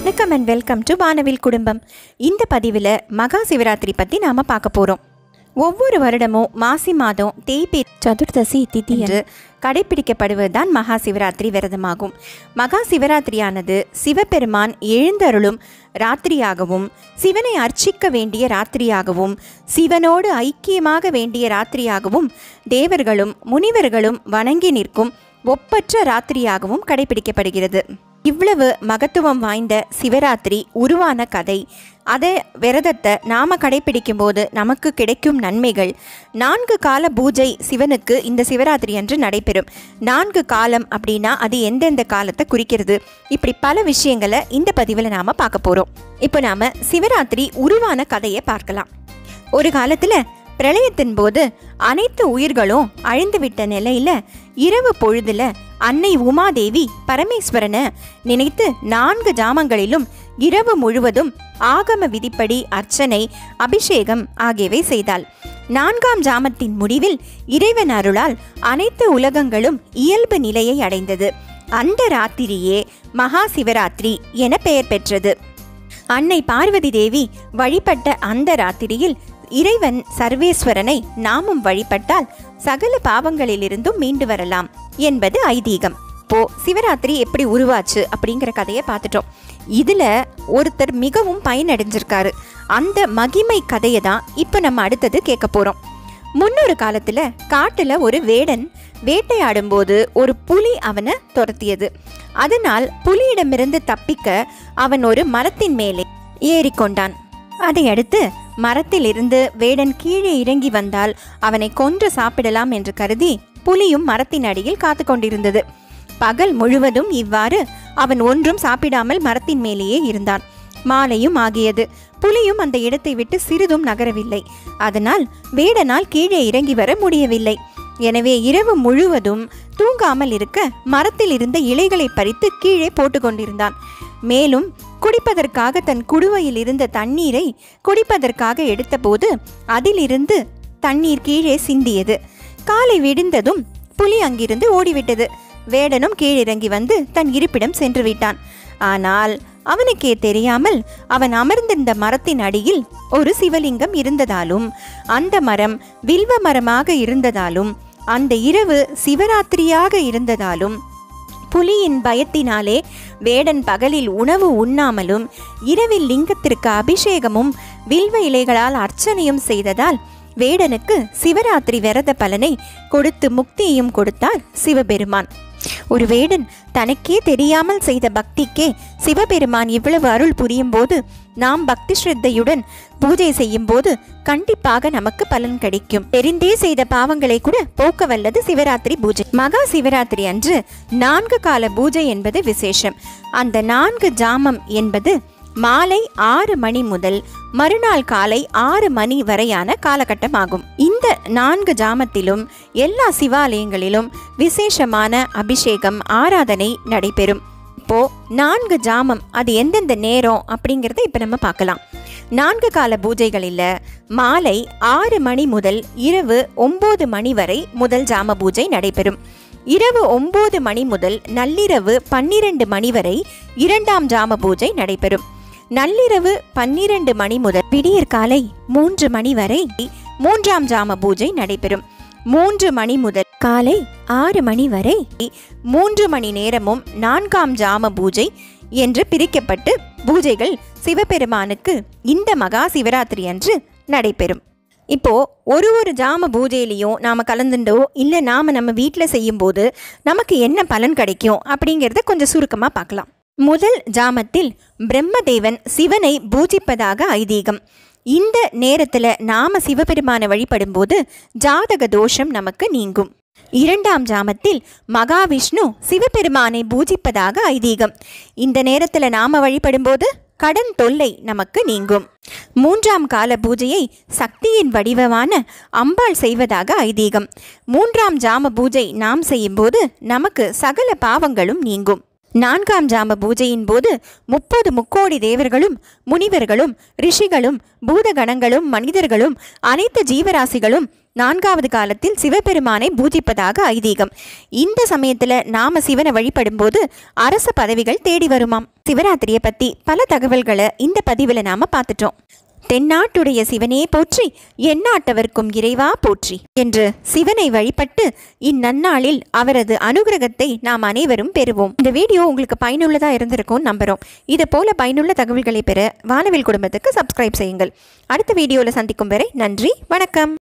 வணக்கம் and welcome to வானவில் குடும்பம் இந்த பதிவில் மகா சிவராத்திரி பற்றி நாம் பார்க்க போகிறோம் ஒவ்வொரு வருடமும் மாசி மாதம் தேய்பி சதுர்தசி திதி என்று கடைபிடிக்கப்படுவதுதான் மகா சிவராத்திரி விரதமாகும் மகா சிவராத்திரியானது சிவபெருமான் எழுந்தருளும் ராத்திரியாகவும் சிவனை அர்ச்சிக்க வேண்டிய ராத்திரியாகவும் சிவனோடு ஐக்கியமாக வேண்டிய ராத்திரியாகவும் தேவர்களும் முனிவர்களும் வணங்கி நிற்கும் ஒப்பற்ற ராத்திரியாகவும் கடைபிடிக்கப்படுகிறது இவ்வளவு மகத்துவம் வாய்ந்த சிவராத்திரி உருவான கதை அதை விரதத்தை நாம கடைபிடிக்கும் போது நமக்கு கிடைக்கும் நன்மைகள் நான்கு கால பூஜை சிவனுக்கு இந்த சிவராத்திரி அன்று நடைபெறும் நான்கு காலம் அப்படின்னா அது எந்தெந்த காலத்தை குறிக்கிறது இப்படி பல விஷயங்களை இந்த பதிவில் நாம பார்க்க போறோம் இப்போ நாம சிவராத்திரி உருவான கதையை பார்க்கலாம் ஒரு காலத்துல பிரளயத்தின் போது அனைத்து உயிர்களும் அழிந்துவிட்ட நிலையில இரவு பொழுதுல அன்னை உமாதேவி பரமேஸ்வரனை நினைத்து நான்கு ஜாமங்களிலும் இரவு முழுவதும் ஆகம விதிப்படி அர்ச்சனை அபிஷேகம் ஆகியவை செய்தாள் நான்காம் ஜாமத்தின் முடிவில் இறைவன் அருளால் அனைத்து உலகங்களும் இயல்பு நிலையை அடைந்தது அந்த ராத்திரியே மகா சிவராத்திரி என பெயர் பெற்றது அன்னை பார்வதி தேவி வழிபட்ட அந்த ராத்திரியில் இறைவன் சர்வேஸ்வரனை நாமும் வழிபட்டால் சகல பாவங்களிலிருந்தும் மீண்டு வரலாம் என்பது ஐதீகம் இப்போ சிவராத்திரி எப்படி உருவாச்சு அப்படிங்கிற கதையை பார்த்துட்டோம் இதுல ஒருத்தர் மிகவும் பயனடைஞ்சிருக்காரு அந்த மகிமை கதையை தான் இப்போ நம்ம அடுத்தது கேட்க போறோம் முன்னொரு காலத்துல காட்டுல ஒரு வேடன் வேட்டையாடும்போது ஒரு புலி அவனை துரத்தியது அதனால் புலியிடமிருந்து தப்பிக்க அவன் ஒரு மரத்தின் மேலே ஏறிக்கொண்டான் அதையடுத்து மரத்திலிருந்து வேடன் கீழே இறங்கி வந்தால் அவனை கொன்று சாப்பிடலாம் என்று கருதி புலியும் மரத்தின் அடியில் காத்து கொண்டிருந்தது பகல் முழுவதும் இவ்வாறு அவன் ஒன்றும் சாப்பிடாமல் மரத்தின் மேலேயே இருந்தான் மாலையும் ஆகியது புலியும் அந்த இடத்தை விட்டு சிறிதும் நகரவில்லை அதனால் வேடனால் கீழே இறங்கி வர முடியவில்லை எனவே இரவு முழுவதும் தூங்காமல் இருக்க மரத்தில் இருந்த இலைகளை பறித்து கீழே போட்டு கொண்டிருந்தான் மேலும் குடிப்பதற்காக தன் குடுவையில் இருந்த தண்ணீரை குடிப்பதற்காக எடுத்தபோது அதிலிருந்து தண்ணீர் கீழே சிந்தியது காலை விடிந்ததும் புலி அங்கிருந்து ஓடிவிட்டது வேடனும் கீழிறங்கி வந்து தன் இருப்பிடம் சென்று விட்டான் ஆனால் அவனுக்கே தெரியாமல் அவன் அமர்ந்திருந்த மரத்தின் அடியில் ஒரு சிவலிங்கம் இருந்ததாலும் அந்த மரம் வில்வ மரமாக இருந்ததாலும் அந்த இரவு சிவராத்திரியாக இருந்ததாலும் புலியின் பயத்தினாலே வேடன் பகலில் உணவு உண்ணாமலும் இரவில் லிங்கத்திற்கு அபிஷேகமும் வில்வ இலைகளால் அர்ச்சனையும் செய்ததால் வேடனுக்கு சிவராத்திரி விரத பலனை கொடுத்து முக்தியையும் கொடுத்தார் சிவபெருமான் ஒரு வேடன் தனக்கே தெரியாமல் செய்த பக்திக்கே சிவபெருமான் இவ்வளவு அருள் புரியும் போது நாம் பக்தி ஸ்ரத்தையுடன் பூஜை செய்யும் போது கண்டிப்பாக நமக்கு பலன் கிடைக்கும் தெரிந்தே செய்த பாவங்களை கூட போக்க வல்லது சிவராத்திரி பூஜை மகா சிவராத்திரி அன்று நான்கு கால பூஜை என்பது விசேஷம் அந்த நான்கு ஜாமம் என்பது மாலை ஆறு மணி முதல் மறுநாள் காலை ஆறு மணி வரையான காலகட்டமாகும் இந்த நான்கு ஜாமத்திலும் எல்லா சிவாலயங்களிலும் விசேஷமான அபிஷேகம் ஆராதனை நடைபெறும் இப்போ நான்கு ஜாமம் அது எந்தெந்த நேரம் அப்படிங்கிறத இப்போ நம்ம பார்க்கலாம் நான்கு கால பூஜைகளில் மாலை ஆறு மணி முதல் இரவு ஒம்பது மணி வரை முதல் ஜாம பூஜை நடைபெறும் இரவு ஒம்பது மணி முதல் நள்ளிரவு பன்னிரண்டு மணி வரை இரண்டாம் ஜாம பூஜை நடைபெறும் நள்ளிரவு பன்னிரண்டு மணி முதல் விடியற் காலை மூன்று மணி வரை மூன்றாம் ஜாம பூஜை நடைபெறும் மூன்று மணி முதல் காலை ஆறு மணி வரை மூன்று மணி நேரமும் நான்காம் ஜாம பூஜை என்று பிரிக்கப்பட்டு பூஜைகள் சிவபெருமானுக்கு இந்த மகா சிவராத்திரி அன்று நடைபெறும் இப்போ ஒரு ஒரு ஜாம பூஜையிலையும் நாம கலந்துண்டோ இல்லை நாம நம்ம வீட்டில் செய்யும்போது நமக்கு என்ன பலன் கிடைக்கும் அப்படிங்கிறத கொஞ்சம் சுருக்கமாக பார்க்கலாம் முதல் ஜாமத்தில் பிரம்மதேவன் சிவனை பூஜிப்பதாக ஐதீகம் இந்த நேரத்தில் நாம சிவபெருமானை வழிபடும்போது ஜாதக தோஷம் நமக்கு நீங்கும் இரண்டாம் ஜாமத்தில் மகாவிஷ்ணு சிவபெருமானை பூஜிப்பதாக ஐதீகம் இந்த நேரத்தில் நாம வழிபடும்போது கடன் தொல்லை நமக்கு நீங்கும் மூன்றாம் கால பூஜையை சக்தியின் வடிவமான அம்பாள் செய்வதாக ஐதீகம் மூன்றாம் ஜாம பூஜை நாம் செய்யும்போது நமக்கு சகல பாவங்களும் நீங்கும் நான்காம் ஜாம பூஜையின் போது முப்பது முக்கோடி தேவர்களும் முனிவர்களும் ரிஷிகளும் பூதகணங்களும் மனிதர்களும் அனைத்து ஜீவராசிகளும் நான்காவது காலத்தில் சிவபெருமானை பூஜிப்பதாக ஐதீகம் இந்த சமயத்துல நாம சிவனை வழிபடும்போது அரச பதவிகள் தேடி வருமாம் சிவராத்திரியை பத்தி பல தகவல்களை இந்த பதிவுல நாம பார்த்துட்டோம் தென்னாட்டுடைய சிவனே போற்றி எந்நாட்டவர்க்கும் இறைவா போற்றி என்று சிவனை வழிபட்டு இந்நன்னாளில் அவரது அனுகிரகத்தை நாம் அனைவரும் பெறுவோம் இந்த வீடியோ உங்களுக்கு பயனுள்ளதா இருந்திருக்கும் நம்புறோம் இது போல பயனுள்ள தகவல்களை பெற வானவில் குடும்பத்துக்கு சப்ஸ்கிரைப் செய்யுங்கள் அடுத்த வீடியோவில் சந்திக்கும் வரை நன்றி வணக்கம்